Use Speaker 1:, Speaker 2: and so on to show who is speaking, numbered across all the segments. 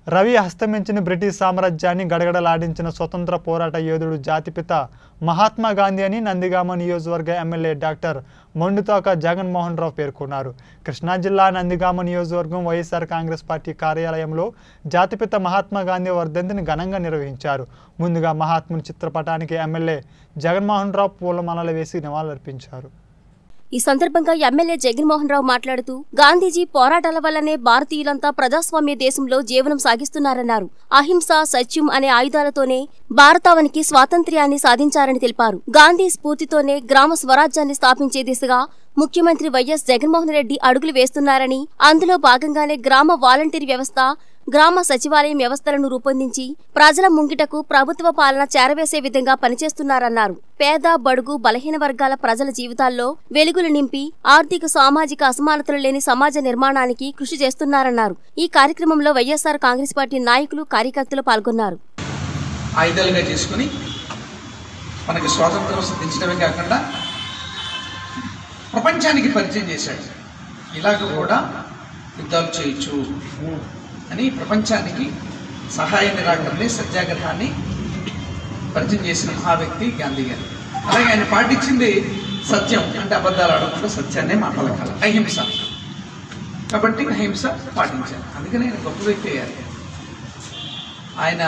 Speaker 1: Ravi హస్తమించిన British సామ్రాజ్యాన్ని గడగడలాడించిన స్వతంత్ర పోరాట యోధుడు జాతిపిత మహాత్మా గాంధీ అని నందిగామ నియోజకవర్గ ఎమ్మెల్యే డాక్టర్ మొండుతోక జగన్మోహన్ రావు పేర్కొన్నారు కృష్ణా జిల్లా నందిగామ నియోజకవర్గం వైఎస్ఆర్ కాంగ్రెస్ పార్టీ కార్యాలయంలో జాతిపిత మహాత్మా గాంధీ వర్ధంతిని ఘనంగా నిర్వహించారు ముందుగా మహాత్ముని చిత్రపటానికి ఎమ్మెల్యే జగన్మోహన్ రావు పూలమాలలు వేసి నివాళులర్పించారు
Speaker 2: ఈ సందర్భంగా ఎమ్మెల్యే జగన్మోహన్ రావు మాట్లాడుతూ గాంధీజీ పోరాటాల వల్లనే భారతీయులంతా ప్రజాస్వామ్య దేశంలో జీవనం సాగిస్తున్నారన్నారు అహింస సత్యం అనే ఆయుధాలతోనే భారతావనికి స్వాతంత్ర్యాన్ని సాధించారని తెలిపారు గాంధీ స్ఫూర్తితోనే గ్రామ స్వరాజ్యాన్ని స్థాపించే దిశగా ముఖ్యమంత్రి వైఎస్ జగన్మోహన్ రెడ్డి అడుగులు వేస్తున్నారని అందులో భాగంగానే గ్రామ వాలంటీర్ వ్యవస్థ గ్రామ సచివాలయం వ్యవస్థలను రూపొందించి ప్రజల ముంగిటకు ప్రభుత్వ పాలన చేరవేసే విధంగా పనిచేస్తున్నారన్నారు పేద బడుగు బలహీన వర్గాల ప్రజల జీవితాల్లో వెలుగులు నింపి ఆర్థిక సామాజిక అసమానతలు లేని సమాజ నిర్మాణానికి కృషి చేస్తున్నారన్నారు ఈ కార్యక్రమంలో వైఎస్ఆర్ కాంగ్రెస్ పార్టీ నాయకులు కార్యకర్తలు పాల్గొన్నారు
Speaker 3: ఆయుధాలుగా చేసుకుని మనకి స్వాతంత్రం సిద్ధించడమే కాకుండా ప్రపంచానికి పరిచయం చేశాడు ఇలాగ కూడా యుద్ధాలు చేయొచ్చు అని ప్రపంచానికి సహాయ నిరాకరణని సత్యాగ్రహాన్ని పరిచయం చేసిన మహా వ్యక్తి గాంధీ గారు అలాగే ఆయన పాటించింది సత్యం అంటే అబద్ధాలు ఆడకుండా సత్యాన్నే మాట్లాడగల అహింస కాబట్టి అహింస పాటించారు అందుకని ఆయన గొప్ప వ్యక్తి అయ్యారు ఆయన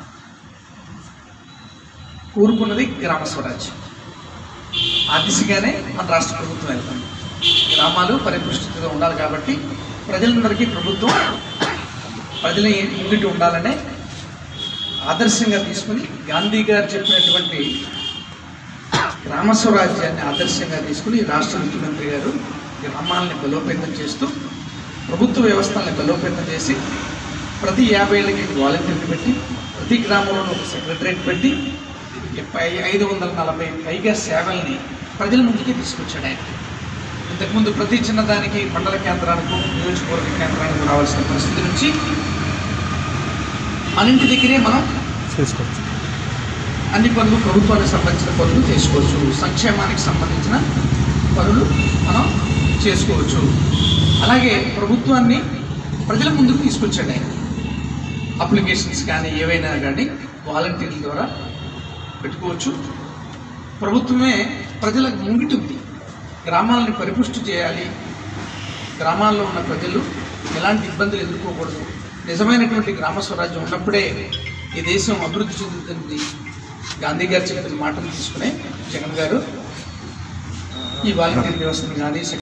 Speaker 3: కోరుకున్నది గ్రామ స్వరాజ్యం ఆ దిశగానే మన రాష్ట్ర ప్రభుత్వం వెళ్తుంది గ్రామాలు పరిపుష్టిగా ఉండాలి కాబట్టి ప్రజలందరికీ ప్రభుత్వం ప్రజల ముంగిటి ఉండాలనే ఆదర్శంగా తీసుకుని గాంధీ గారు చెప్పినటువంటి గ్రామ స్వరాజ్యాన్ని ఆదర్శంగా తీసుకుని రాష్ట్ర ముఖ్యమంత్రి గారు గ్రామాలని బలోపేతం చేస్తూ ప్రభుత్వ వ్యవస్థల్ని బలోపేతం చేసి ప్రతి యాభై ఏళ్ళకి వాలంటీర్లు పెట్టి ప్రతి గ్రామంలోనూ ఒక సెక్రటరేట్ పెట్టి పై ఐదు వందల నలభై పైగా సేవల్ని ప్రజల ముందుకి తీసుకొచ్చాడు ఆయన ఇంతకుముందు ప్రతి చిన్నదానికి మండల కేంద్రానికి నియోజకవర్గ కేంద్రానికి రావాల్సిన పరిస్థితి నుంచి మన ఇంటి దగ్గరే మనం
Speaker 1: చేసుకోవచ్చు
Speaker 3: అన్ని పనులు ప్రభుత్వానికి సంబంధించిన పనులు చేసుకోవచ్చు సంక్షేమానికి సంబంధించిన పనులు మనం చేసుకోవచ్చు అలాగే ప్రభుత్వాన్ని ప్రజల ముందుకు తీసుకొచ్చాడు ఆయన అప్లికేషన్స్ కానీ ఏవైనా కానీ వాలంటీర్ల ద్వారా పెట్టుకోవచ్చు ప్రభుత్వమే ప్రజలకు ముంగిటి ఉంది గ్రామాలని పరిపుష్టి చేయాలి గ్రామాల్లో ఉన్న ప్రజలు ఎలాంటి ఇబ్బందులు ఎదుర్కోకూడదు నిజమైనటువంటి గ్రామ స్వరాజ్యం ఉన్నప్పుడే ఈ దేశం అభివృద్ధి చెందుతుంది గాంధీ గారు చెప్పిన మాటలు తీసుకునే జగన్ గారు ఈ వాలంటీర్ వ్యవస్థను కానీ